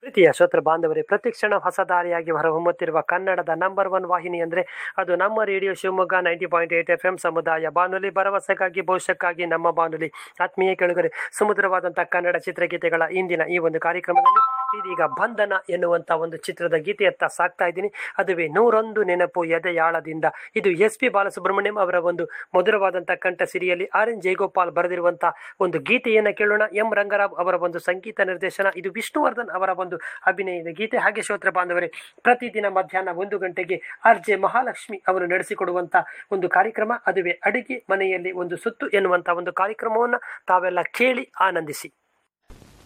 ಪ್ರೀತಿಯ ಶ್ರೋತೃ ಬಾಂಧವರೇ ಪ್ರತಿಕ್ಷಣ ಹೊಸ ದಾರಿಯಾಗಿ ಹೊರಹೊಮ್ಮುತ್ತಿರುವ ಕನ್ನಡದ ನಂಬರ್ ಒನ್ ವಾಹಿನಿ ಅಂದರೆ ಅದು ನಮ್ಮ radio Shivamogga ninety point eight F M ಸಮುದಾಯ ಬಾನುಲಿ ಭರವಸೆಗಾಗಿ ಭವಿಷ್ಯಕ್ಕಾಗಿ ನಮ್ಮ ಬಾನುಲಿ ಆತ್ಮೀಯ ಕೆಳಗರೆ ಸುಮಧುರವಾದಂಥ ಕನ್ನಡ ಚಿತ್ರಗೀತೆಗಳ ಇಂದಿನ ಈ ಒಂದು ಕಾರ್ಯಕ್ರಮದಲ್ಲಿ ಇದೀಗ ಬಂಧನ ಎನ್ನುವಂಥ ಒಂದು ಚಿತ್ರದ ಗೀತೆಯತ್ತ ಸಾಕ್ತಾ ಇದ್ದೀನಿ ಅದುವೇ ನೂರೊಂದು ನೆನಪು ಎದೆಯಾಳದಿಂದ ಇದು ಎಸ್ ಪಿ ಬಾಲಸುಬ್ರಹ್ಮಣ್ಯಂ ಅವರ ಒಂದು ಮಧುರವಾದಂಥ ಕಂಠ ಸಿರಿಯಲ್ಲಿ ಆರ್ ಎನ್ ಜಯಗೋಪಾಲ್ ಬರೆದಿರುವಂಥ ಒಂದು ಗೀತೆಯನ್ನು ಕೇಳೋಣ ಎಂ ರಂಗರಾವ್ ಅವರ ಒಂದು ಸಂಗೀತ ನಿರ್ದೇಶನ ಇದು ವಿಷ್ಣುವರ್ಧನ್ ಅವರ ಒಂದು ಅಭಿನಯದ ಗೀತೆ ಹಾಗೆ ಶ್ರೋತ್ರ ಬಾಂಧವರೇ ಪ್ರತಿದಿನ ಮಧ್ಯಾಹ್ನ ಒಂದು ಗಂಟೆಗೆ ಆರ್ ಜೆ ಮಹಾಲಕ್ಷ್ಮಿ ಅವರು ನಡೆಸಿಕೊಡುವಂಥ ಒಂದು ಕಾರ್ಯಕ್ರಮ ಅದುವೇ ಅಡುಗೆ ಮನೆಯಲ್ಲಿ ಒಂದು ಸುತ್ತು ಎನ್ನುವಂಥ ಒಂದು ಕಾರ್ಯಕ್ರಮವನ್ನು ತಾವೆಲ್ಲ ಕೇಳಿ ಆನಂದಿಸಿ